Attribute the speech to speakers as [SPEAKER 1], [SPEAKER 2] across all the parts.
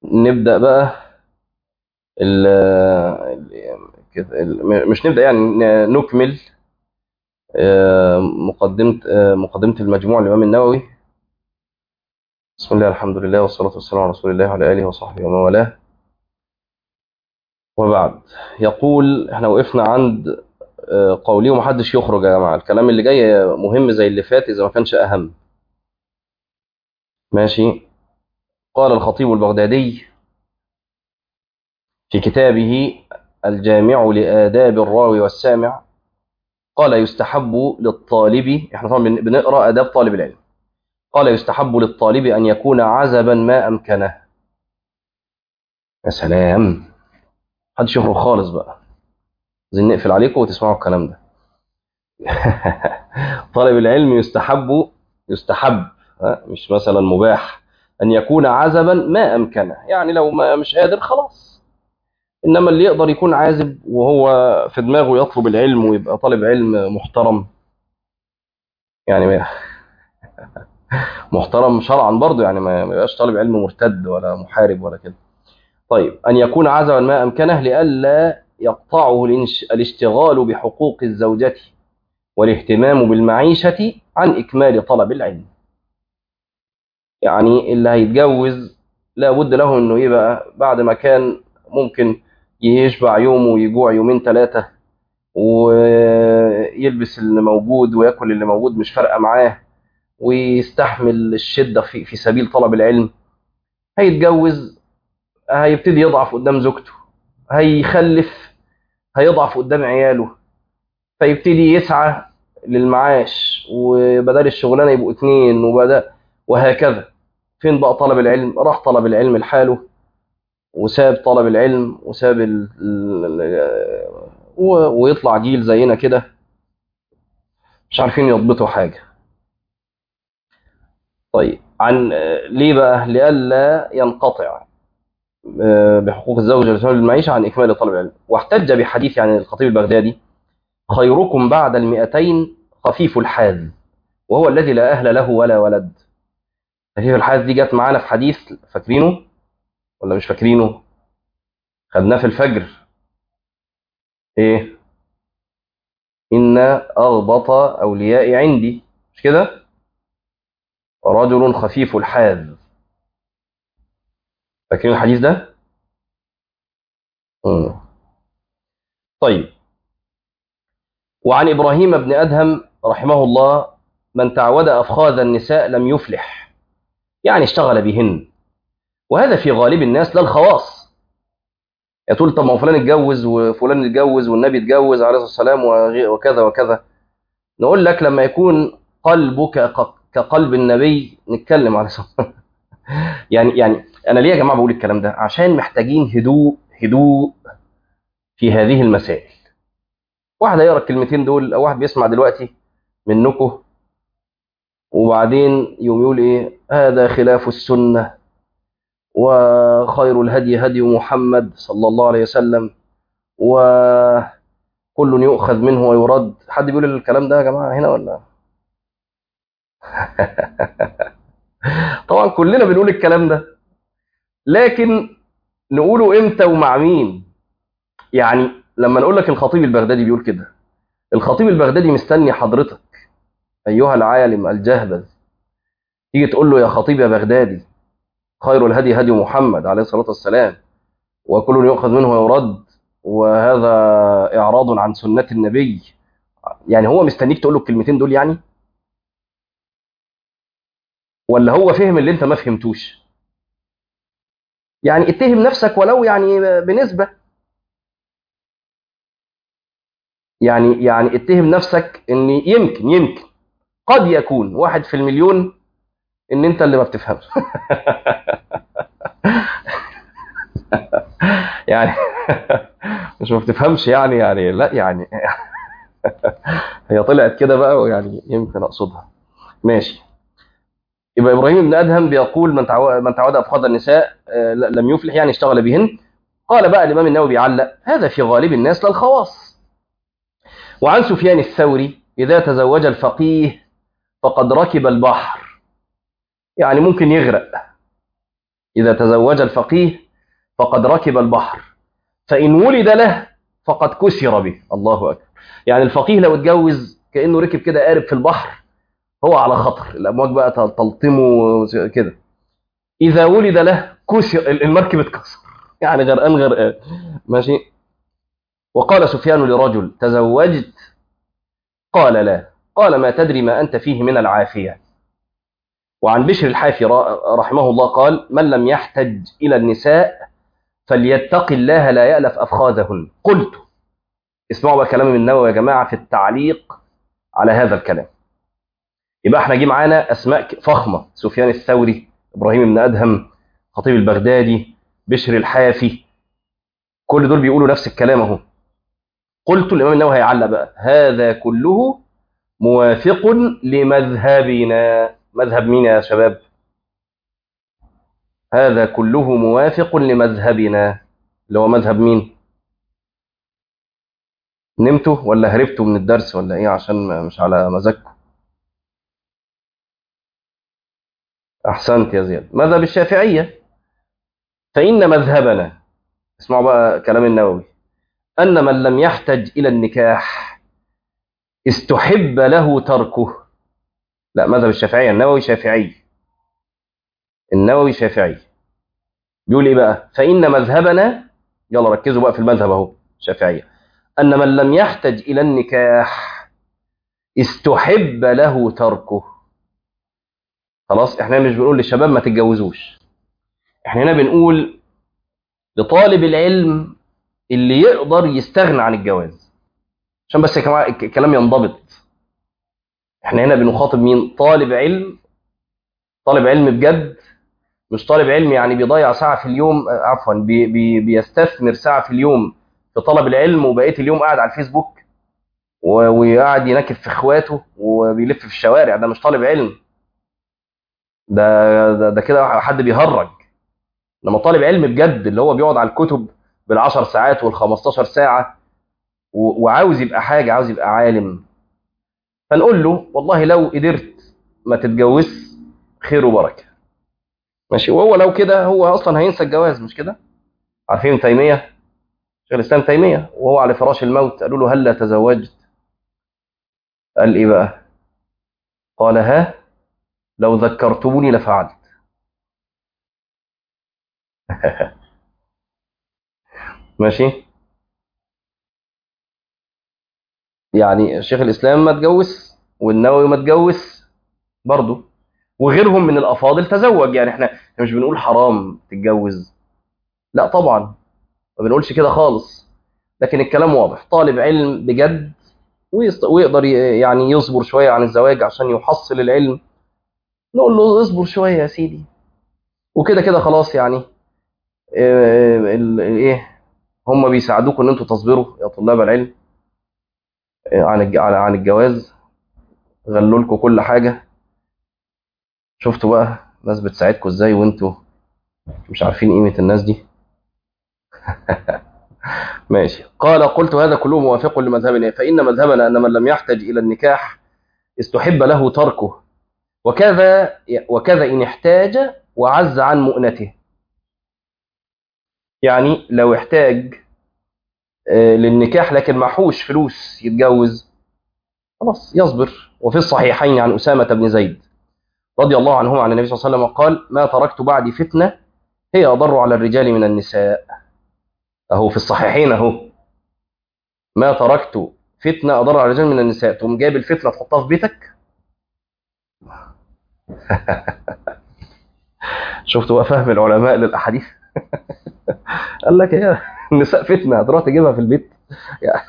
[SPEAKER 1] نبدأ بقى ال ال- مش نبدأ يعني ن- نكمل آه، مقدمة آه، مقدمة المجموع الإمام النووي بسم الله الحمد لله والصلاة والسلام على رسول الله وعلى آله وصحبه ومن والاه وبعد يقول احنا وقفنا عند آه، قولي ومحدش يخرج يا جماعة الكلام اللي جاي مهم زي اللي فات إذا ما كانش أهم ماشي قال الخطيب البغدادي في كتابه الجامع لآداب الراوي والسامع قال يستحب للطالب احنا طبعا بن- بنقرا آداب طالب العلم قال يستحب للطالب أن يكون عزبا ما أمكنه يا سلام محدش يخرج خالص بقى عايزين نقفل عليكم وتسمعوا الكلام ده طالب العلم يستحب يستحب ها، مش مثلا مباح أن يكون عزبا ما أمكنه يعني لو ما مش قادر خلاص إنما اللي يقدر يكون عازب وهو في دماغه يطلب العلم ويبقى طالب علم محترم يعني ما محترم شرعا برضه يعني ما ما يبقاش طالب علم مرتد ولا محارب ولا كده طيب أن يكون عزبا ما أمكنه لئلا يقطعه الانش- الاشتغال بحقوق الزوجة والاهتمام بالمعيشة عن إكمال طلب العلم يعني اللي هيتجوز لابد له انه ايه بقى بعد ما كان ممكن يشبع يوم ويجوع يومين ثلاثة ويلبس اللي موجود وياكل اللي موجود مش فارقة معاه ويستحمل الشدة في في سبيل طلب العلم هيتجوز هيبتدي يضعف قدام زوجته هيخلف هيضعف قدام عياله فيبتدي يسعى للمعاش وبدل الشغلانه يبقوا اتنين وبدا وهكذا فين بقى طلب العلم راح طلب العلم لحاله وساب طلب العلم وساب ال... ال... ال... و... ويطلع جيل زينا كده مش عارفين يضبطوا حاجه طيب عن ليه بقى لئلا ينقطع آه، بحقوق الزوجة لسبب المعيشة عن إكمال طلب العلم واحتج بحديث عن الخطيب البغدادي خيركم بعد المئتين خفيف الحاذ وهو الذي لا أهل له ولا ولد خفيف الحاذ دي جت معانا في حديث فاكرينه ولا مش فاكرينه خدناه في الفجر ايه إن أغبط أوليائي عندي مش كده رجل خفيف الحاذ فاكرين الحديث ده مم. طيب وعن إبراهيم بن أدهم رحمه الله من تعود أفخاذ النساء لم يفلح يعني اشتغل بهن وهذا في غالب الناس لا الخواص يا تقول طب ما هو فلان اتجوز وفلان اتجوز والنبي اتجوز عليه الصلاة والسلام وغي- وكذا وكذا نقول لك لما يكون قلبك ق- كقلب النبي نتكلم على الصلاة يعني يعني أنا ليه يا جماعة بقول الكلام ده عشان محتاجين هدوء هدوء في هذه المسائل واحد هيقرا الكلمتين دول او واحد بيسمع دلوقتي منكم وبعدين يوم يقول ايه هذا خلاف السنه وخير الهدي هدي محمد صلى الله عليه وسلم وكل يؤخذ منه ويرد حد بيقول الكلام ده يا جماعه هنا ولا طبعا كلنا بنقول الكلام ده لكن نقوله امتى ومع مين يعني لما نقول لك الخطيب البغدادي بيقول كده الخطيب البغدادي مستني حضرتك ايها العالم الجهبذ تيجي تقول له يا خطيب يا بغدادي خير الهدي هدي محمد عليه الصلاة والسلام وكل يؤخذ منه ويرد وهذا إعراض عن سنة النبي يعني هو مستنيك تقول له الكلمتين دول يعني ولا هو فهم اللي انت ما فهمتوش يعني اتهم نفسك ولو يعني بنسبة يعني يعني اتهم نفسك ان يمكن يمكن قد يكون واحد في المليون ان انت اللي ما بتفهمش يعني مش ما بتفهمش يعني يعني لا يعني هي طلعت كده بقى ويعني يمكن اقصدها ماشي يبقى ابراهيم بن ادهم بيقول من تعود من تعود افخاذ النساء آه، لم يفلح يعني اشتغل بهن قال بقى الامام النووي بيعلق هذا في غالب الناس لا الخواص وعن سفيان الثوري اذا تزوج الفقيه فقد ركب البحر يعني ممكن يغرق إذا تزوج الفقيه فقد ركب البحر فإن ولد له فقد كسر به الله أكبر يعني الفقيه لو اتجوز كأنه ركب كده قارب في البحر هو على خطر الأمواج بقى تلطمه كده إذا ولد له كسر المركب اتكسر يعني غرقان غرقان ماشي وقال سفيان لرجل تزوجت قال لا قال ما تدري ما أنت فيه من العافية وعن بشر الحافي رحمه الله قال من لم يحتج إلى النساء فليتق الله لا يألف أفخاذهن قلت اسمعوا بقى كلام النووي يا جماعة في التعليق على هذا الكلام يبقى احنا جه معانا أسماء فخمة سفيان الثوري إبراهيم بن أدهم خطيب البغدادي بشر الحافي كل دول بيقولوا نفس الكلام اهو قلت الإمام النووي هيعلق بقى هذا كله موافق لمذهبنا مذهب مين يا شباب هذا كله موافق لمذهبنا اللي هو مذهب مين نمتوا ولا هربتوا من الدرس ولا ايه عشان مش على مزاجكم احسنت يا زياد مذهب الشافعيه فان مذهبنا اسمعوا بقى كلام النووي ان من لم يحتج الى النكاح استحب له تركه لا مذهب الشافعية النووي شافعي النووي شافعي بيقول ايه بقى فإن مذهبنا يلا ركزوا بقى في المذهب اهو شافعية أن من لم يحتج إلى النكاح استحب له تركه خلاص احنا مش بنقول للشباب ما تتجوزوش احنا هنا بنقول لطالب العلم اللي يقدر يستغنى عن الجواز عشان بس الكلام ينضبط احنا هنا بنخاطب مين طالب علم طالب علم بجد مش طالب علم يعني بيضيع ساعة في اليوم عفوا بي بي بيستثمر ساعة في اليوم في طلب العلم وبقية اليوم قاعد على الفيسبوك وقاعد ينكب في اخواته وبيلف في الشوارع ده مش طالب علم ده ده, ده كده حد بيهرج لما طالب علم بجد اللي هو بيقعد على الكتب بالعشر ساعات والخمستاشر ساعة وعاوز يبقى حاجة عاوز يبقى عالم فنقول له والله لو قدرت ما تتجوز خير وبركة ماشي وهو لو كده هو أصلا هينسى الجواز مش كده عارفين تيمية شيخ الإسلام تيمية وهو على فراش الموت قالوا له هلا تزوجت قال إيه بقى قال ها لو ذكرتموني لفعلت ماشي يعني شيخ الإسلام ما تجوز والنووي ما تجوز برضه وغيرهم من الأفاضل تزوج يعني احنا مش بنقول حرام تتجوز لا طبعا ما بنقولش كده خالص لكن الكلام واضح طالب علم بجد ويقدر يعني يصبر شوية عن الزواج عشان يحصل العلم نقول له اصبر شوية يا سيدي وكده كده خلاص يعني ايه هم بيساعدوكم ان انتوا تصبروا يا طلاب العلم عن عن الجواز غلوا لكم كل حاجة شفتوا بقى ناس بتساعدكم ازاي وانتوا مش عارفين قيمة الناس دي ماشي قال قلت هذا كله موافق لمذهبنا فإن مذهبنا أن من لم يحتج إلى النكاح استحب له تركه وكذا وكذا إن احتاج وعز عن مؤنته يعني لو احتاج للنكاح لكن معهوش فلوس يتجوز خلاص يصبر وفي الصحيحين عن أسامة بن زيد رضي الله عنهما عن النبي صلى الله عليه وسلم قال ما تركت بعدي فتنة هي أضر على الرجال من النساء أهو في الصحيحين أهو ما تركت فتنة أضر على الرجال من النساء تقوم جايب الفتنة تحطها في بيتك شفتوا بقى فهم العلماء للأحاديث قال لك هي النساء فتنة هتروح تجيبها في البيت يعني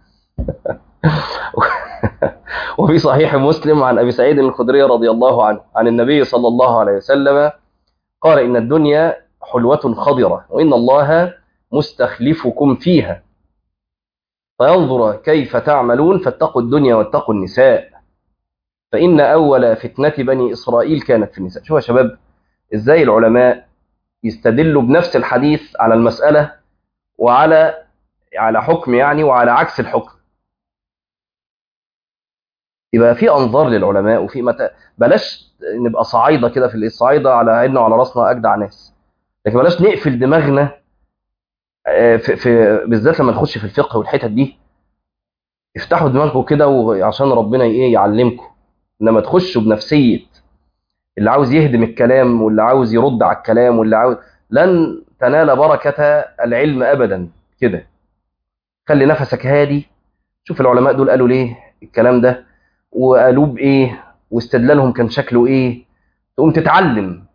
[SPEAKER 1] وفي صحيح مسلم عن أبي سعيد الخدري رضي الله عنه عن النبي صلى الله عليه وسلم قال إن الدنيا حلوة خضرة وإن الله مستخلفكم فيها فينظر كيف تعملون فاتقوا الدنيا واتقوا النساء فإن أول فتنة بني إسرائيل كانت في النساء شوفوا يا شباب إزاي العلماء يستدلوا بنفس الحديث على المسألة وعلى على حكم يعني وعلى عكس الحكم يبقى في انظار للعلماء وفي متى بلاش نبقى صعايده كده في الصعايده على عيننا وعلى راسنا اجدع ناس لكن بلاش نقفل دماغنا آه، في, في بالذات لما نخش في الفقه والحتت دي افتحوا دماغكم كده وعشان ربنا ايه يعلمكم انما تخشوا بنفسيه اللي عاوز يهدم الكلام واللي عاوز يرد على الكلام واللي عاوز لن تنال بركه العلم ابدا كده خلي نفسك هادي شوف العلماء دول قالوا ليه الكلام ده وقالوه بايه واستدلالهم كان شكله ايه تقوم تتعلم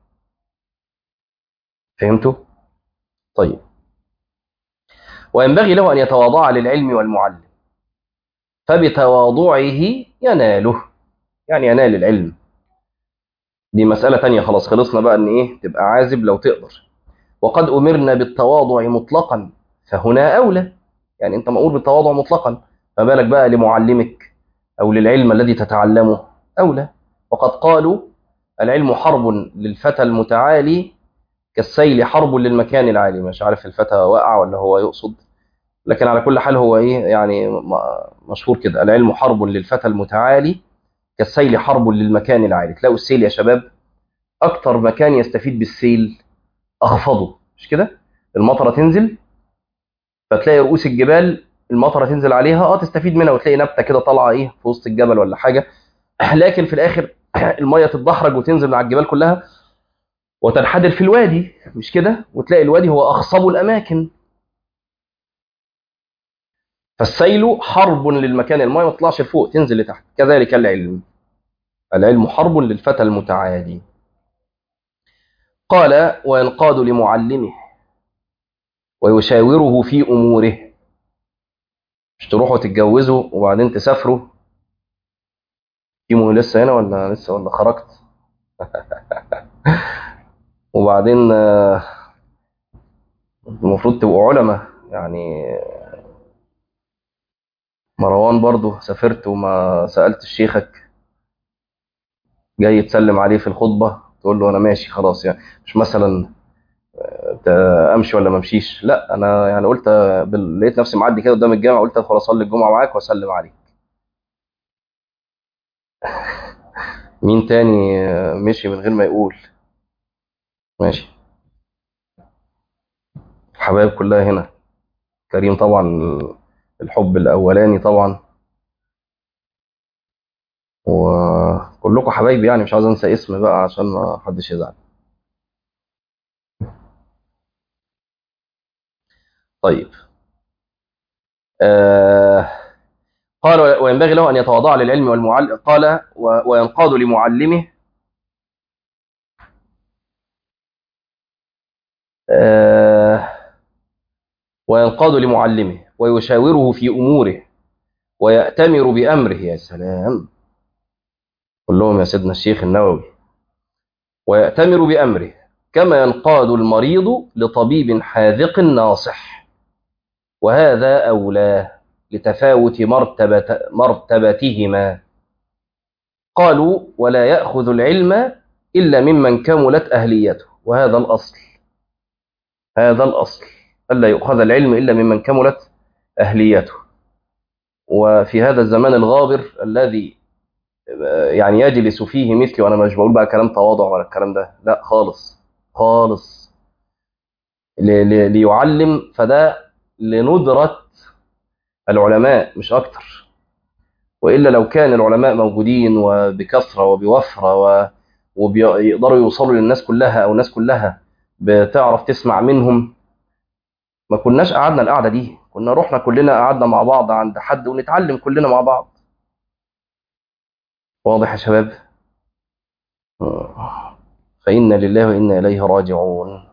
[SPEAKER 1] فهمتوا طيب وينبغي له ان يتواضع للعلم والمعلم فبتواضعه يناله يعني ينال العلم دي مسألة تانية خلاص خلصنا بقى ان ايه تبقى عازب لو تقدر وقد امرنا بالتواضع مطلقا فهنا اولى يعني انت مأمور بالتواضع مطلقا ما بالك بقى لمعلمك او للعلم الذي تتعلمه اولى وقد قالوا العلم حرب للفتى المتعالي كالسيل حرب للمكان العالي مش عارف الفتى وقع ولا هو يقصد لكن على كل حال هو ايه يعني مشهور كده العلم حرب للفتى المتعالي كالسيل حرب للمكان العالي تلاقوا السيل يا شباب اكتر مكان يستفيد بالسيل اخفضه مش كده المطره تنزل فتلاقي رؤوس الجبال المطره تنزل عليها اه تستفيد منها وتلاقي نبته كده طالعه ايه في وسط الجبل ولا حاجه لكن في الاخر الميه تتدحرج وتنزل من على الجبال كلها وتنحدر في الوادي مش كده وتلاقي الوادي هو اخصب الاماكن فالسيل حرب للمكان الماء ما تطلعش لفوق تنزل لتحت كذلك العلم العلم حرب للفتى المتعادي قال وينقاد لمعلمه ويشاوره في اموره مش تروحوا تتجوزوا وبعدين تسافروا كيمو لسه هنا ولا لسه ولا خرجت وبعدين آه، المفروض تبقوا علماء يعني مروان برضو سافرت وما سألت شيخك جاي تسلم عليه في الخطبة تقول له أنا ماشي خلاص يعني مش مثلا آه، أمشي ولا ما أمشيش لا أنا يعني قلت بال- لقيت نفسي معدي كده قدام الجامع قلت أدخل أصلي الجمعة معاك وأسلم عليك مين تاني آه، مشي من غير ما يقول ماشي الحبايب كلها هنا كريم طبعا الحب الأولاني طبعا وكلكم حبايبي يعني مش عاوز انسى اسم بقى عشان ما حدش يزعل طيب آه قال وينبغي له ان يتواضع للعلم والمعلم قال و- وينقاد لمعلمه آه وينقاد لمعلمه ويشاوره في اموره ويأتمر بامره يا سلام قول لهم يا سيدنا الشيخ النووي ويأتمر بامره كما ينقاد المريض لطبيب حاذق ناصح وهذا أولى لتفاوت مرتبة مرتبتهما قالوا ولا يأخذ العلم إلا ممن كملت أهليته وهذا الأصل هذا الأصل ألا يؤخذ العلم إلا ممن كملت أهليته وفي هذا الزمان الغابر الذي آه، يعني يجلس فيه مثلي وأنا مش بقول بقى كلام تواضع ولا الكلام ده لا خالص خالص ل- ل- ليعلم فده لندرة العلماء مش أكتر وإلا لو كان العلماء موجودين وبكثرة وبوفرة و... وبيقدروا يوصلوا للناس كلها أو الناس كلها بتعرف تسمع منهم ما كناش قعدنا القعدة دي كنا رحنا كلنا قعدنا مع بعض عند حد ونتعلم كلنا مع بعض واضح يا شباب فإنا لله وإنا إليه راجعون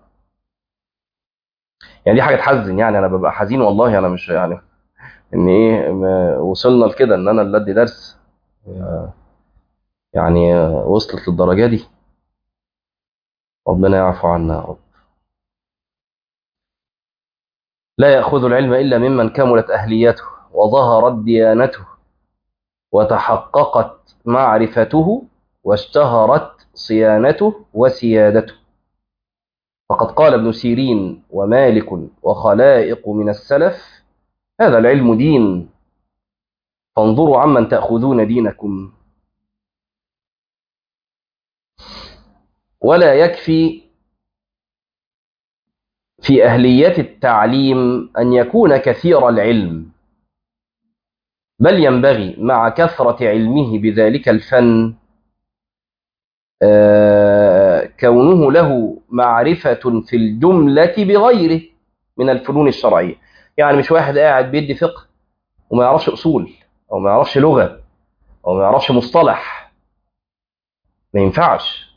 [SPEAKER 1] يعني دي حاجة تحزن يعني أنا ببقى حزين والله أنا مش يعني إن إيه ما وصلنا لكده إن أنا اللي أدي درس يعني وصلت للدرجة دي ربنا يعفو عنا يا رب لا يأخذ العلم إلا ممن كملت أهليته وظهرت ديانته وتحققت معرفته واشتهرت صيانته وسيادته فقد قال ابن سيرين ومالك وخلائق من السلف هذا العلم دين فانظروا عمن تأخذون دينكم ولا يكفي في أهلية التعليم أن يكون كثير العلم بل ينبغي مع كثرة علمه بذلك الفن كونه له معرفة في الجملة بغيره من الفنون الشرعية يعني مش واحد قاعد بيدي فقه وما يعرفش أصول أو ما يعرفش لغة أو ما يعرفش مصطلح ما ينفعش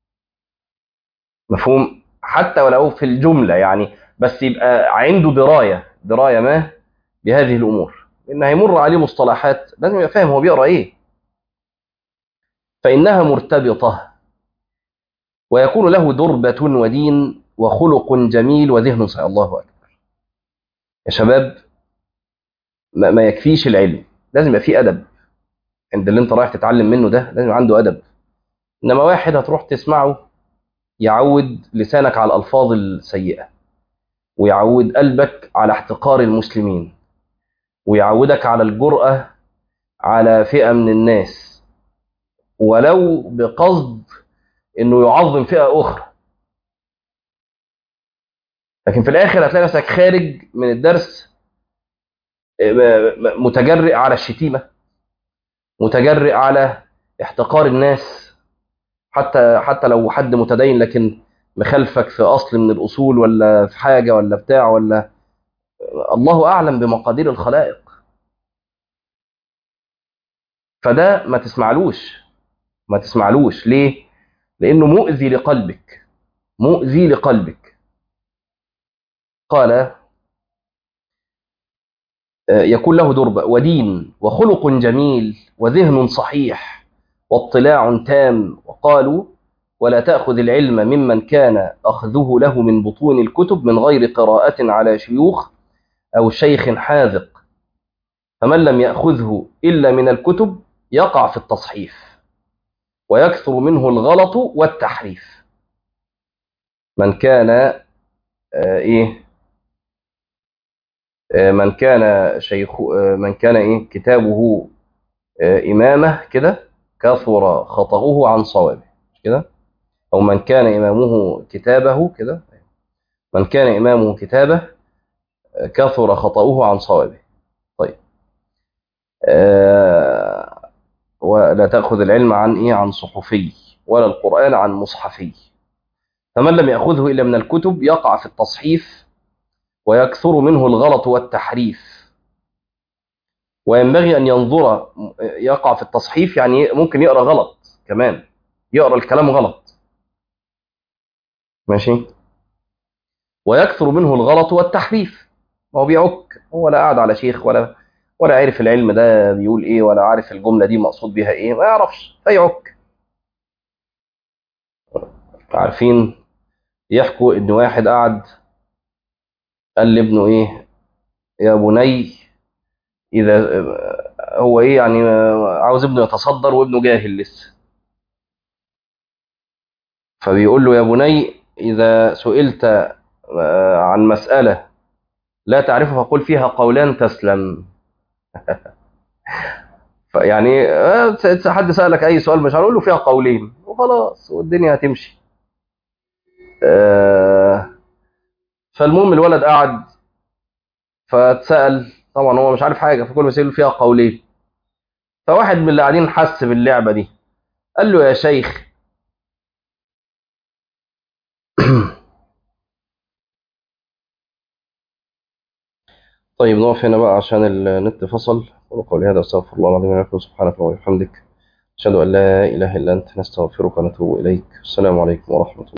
[SPEAKER 1] مفهوم حتى ولو في الجملة يعني بس يبقى عنده دراية دراية ما بهذه الأمور إن هيمر عليه مصطلحات لازم يبقى فاهم هو بيقرأ إيه فإنها مرتبطة ويكون له دربة ودين وخلق جميل وذهن صحيح الله أكبر يا شباب ما, ما يكفيش العلم لازم يبقى فيه أدب عند اللي انت رايح تتعلم منه ده لازم عنده أدب إنما واحد هتروح تسمعه يعود لسانك على الألفاظ السيئة ويعود قلبك على احتقار المسلمين ويعودك على الجرأة على فئة من الناس ولو بقصد انه يعظم فئة اخرى لكن في الاخر هتلاقي نفسك خارج من الدرس متجرئ على الشتيمة متجرئ على احتقار الناس حتى حتى لو حد متدين لكن مخالفك في اصل من الاصول ولا في حاجة ولا بتاع ولا الله اعلم بمقادير الخلائق فده ما تسمعلوش ما تسمعلوش ليه لانه مؤذي لقلبك مؤذي لقلبك قال يكون له دربة ودين وخلق جميل وذهن صحيح واطلاع تام وقالوا ولا تأخذ العلم ممن كان أخذه له من بطون الكتب من غير قراءة على شيوخ أو شيخ حاذق فمن لم يأخذه إلا من الكتب يقع في التصحيف ويكثر منه الغلط والتحريف من كان آه إيه آه من كان شيخ آه من كان إيه كتابه إمامه كده كثر خطأه عن صوابه كده أو من كان إمامه كتابه كده من كان إمامه كتابه كثر خطأه عن صوابه طيب آه ولا تأخذ العلم عن إيه عن صحفي ولا القرآن عن مصحفي فمن لم يأخذه إلا من الكتب يقع في التصحيف ويكثر منه الغلط والتحريف وينبغي أن ينظر يقع في التصحيف يعني ممكن يقرأ غلط كمان يقرأ الكلام غلط ماشي ويكثر منه الغلط والتحريف هو بيعك هو لا قاعد على شيخ ولا ولا عارف العلم ده بيقول ايه ولا عارف الجملة دي مقصود بيها ايه ما يعرفش فيعك عارفين يحكوا ان واحد قعد قال لابنه ايه يا بني اذا هو ايه يعني عاوز ابنه يتصدر وابنه جاهل لسه فبيقول له يا بني اذا سئلت عن مسألة لا تعرفها فقل فيها قولان تسلم فيعني حد سألك أي سؤال مش هنقول له فيها قولين وخلاص والدنيا هتمشي فالمهم الولد قعد فاتسأل طبعا هو مش عارف حاجة فكل ما يسأله فيها قولين فواحد من اللي قاعدين حس باللعبة دي قال له يا شيخ طيب نقف هنا بقى عشان النت فصل وقولي هذا استغفر الله العظيم ولكم سبحانك وبحمدك أشهد أن لا إله إلا أنت نستغفرك ونتوب إليك السلام عليكم ورحمة الله